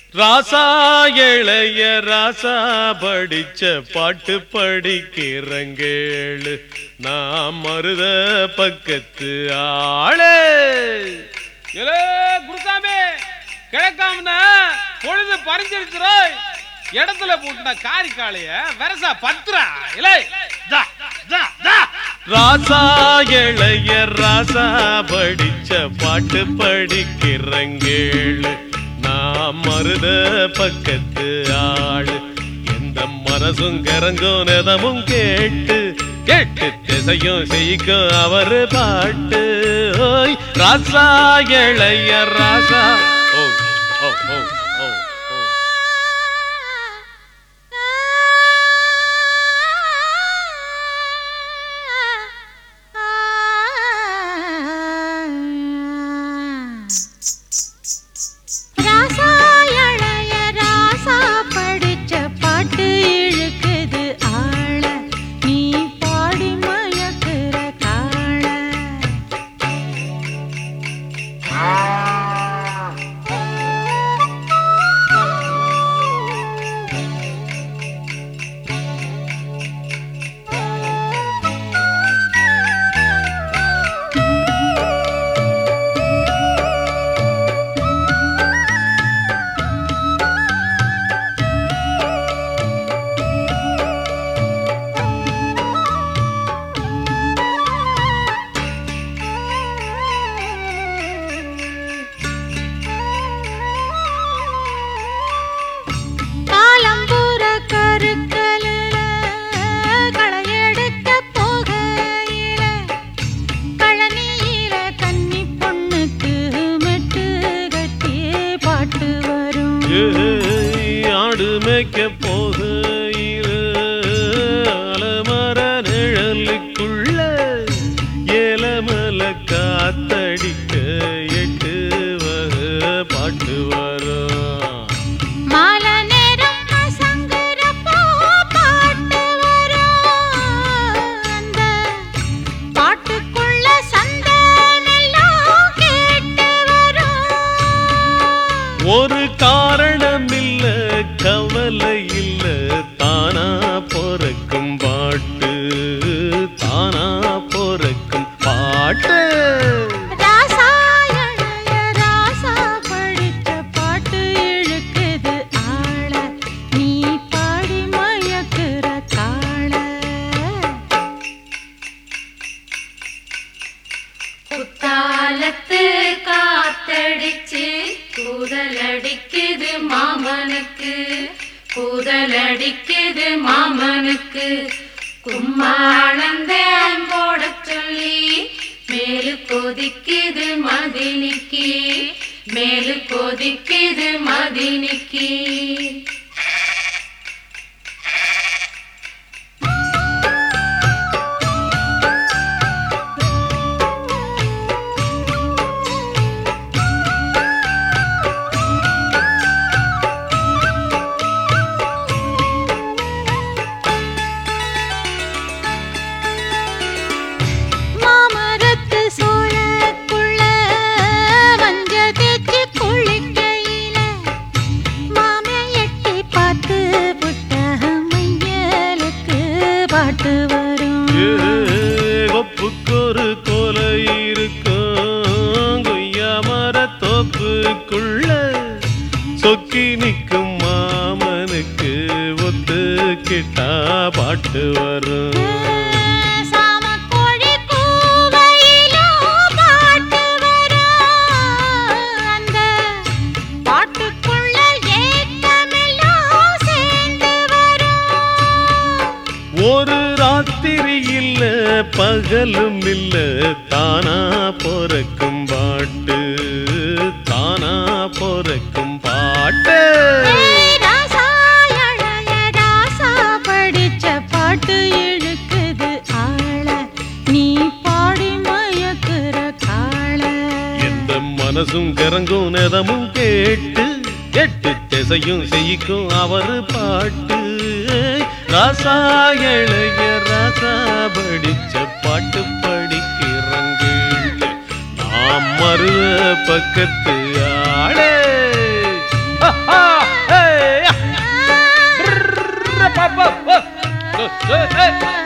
ராசா இளைய ராசா படிச்ச பாட்டு படிக்கிறங்கேளு நான் மருத பக்கத்து ஆளே ஏலே குருசாமி கிழக்காமனா பொழுது பறிஞ்சிருச்சுரோய் இடத்துல போட்டுன காரி காளைய வெரசா பத்துரா இலே ஜா ஜா ஜா ராசா இளைய ராசா படிச்ச பாட்டு படிக்கிறங்கேளு நான் மருத பக்கத்து ஆளு எந்த மனசும் கரங்கும் நெதமும் கேட்டு கேட்டு திசையும் செய்யும் அவரு பாட்டு ஓய் ராசா இளைய ராசா ஓ ஓ ஓ ஓ ஓ ராசா இளைய ராசா படிச்ச பாட்டு இழுக்குது ஆள நீ பாடி மயக்குற காள காலம்பூர கருக்கலில களையெடுக்க போகையில கழனியில கன்னி பொண்ணுக்கு மெட்டு கட்டி பாட்டு வரும் ஏய், ஆடு மேய்க்க போகையில் அலமர நிழலுக்குள்ள ஏலமல காத்தடிக்க எட்டு வகை பாட்டு வரும் மால நேரம் சங்கரப்போ பாட்டு வரும் அந்த பாட்டுக்குள்ள சந்தமெல்லாம் கேட்டு வரும் ஒரு காரணம் இல்ல கவலை இல்ல தானா பொறக்கும் பாட்டு தானா பொறக்கும் பாட்டு ராசா இளைய ராசா படிச்ச பாட்டு இழுக்குது ஆள நீ பாடி மயக்குற காள குத்தாலத்து காத்தடிச்சு கூதலடிக்குது மாமனுக்கு கூதலடிக்குது மாமனுக்கு கும்மாளந்தேன் போட சொல்லி மேலு கொதிக்குது மதினிக்கு மேலு கொதிக்குது மதினிக்கு மாமரத்து சோழக்குள்ள மஞ்ச தேய்ச்சி குளிக்கையில மாமே எட்டி பார்த்து புட்ட மையலுக்கு பாட்டு வரும் ஒப்புக்கொரு கொலை இருக்கும் கொய்யா மரத்தோப்புக்குள்ள சொக்கி நிற்கும் மாமனுக்கு ஒத்துக்கிட்டா பாட்டு வரும் சாமக்கோழி கூவையிலும் பாட்டு வரும் அந்த பாட்டுக்குள்ள ஏக்கமெல்லாம் சேர்ந்து வரும் ஒரு ராத்திரி இல்ல பகலும் இல்ல தானா பொறக்கும் பாட்டு தானா பொறக்கும் பாட்டு ஏய் ராசா இளைய ராசா படிச்ச பாட்டு இழுக்குது ஆள நீ பாடி மயக்குற காள எந்த மனசும் கரங்கும் நெதமும் கேட்டு எட்டு திசையும் செய்யும் அவரு பாட்டு ராசா இளைய ராசா படிச்ச பாட்டு படிக்கிறங்க நாம் மருத பக்கத்து ஆளே ஆஹா ஓ, ஓ, ஏய், ஏய்,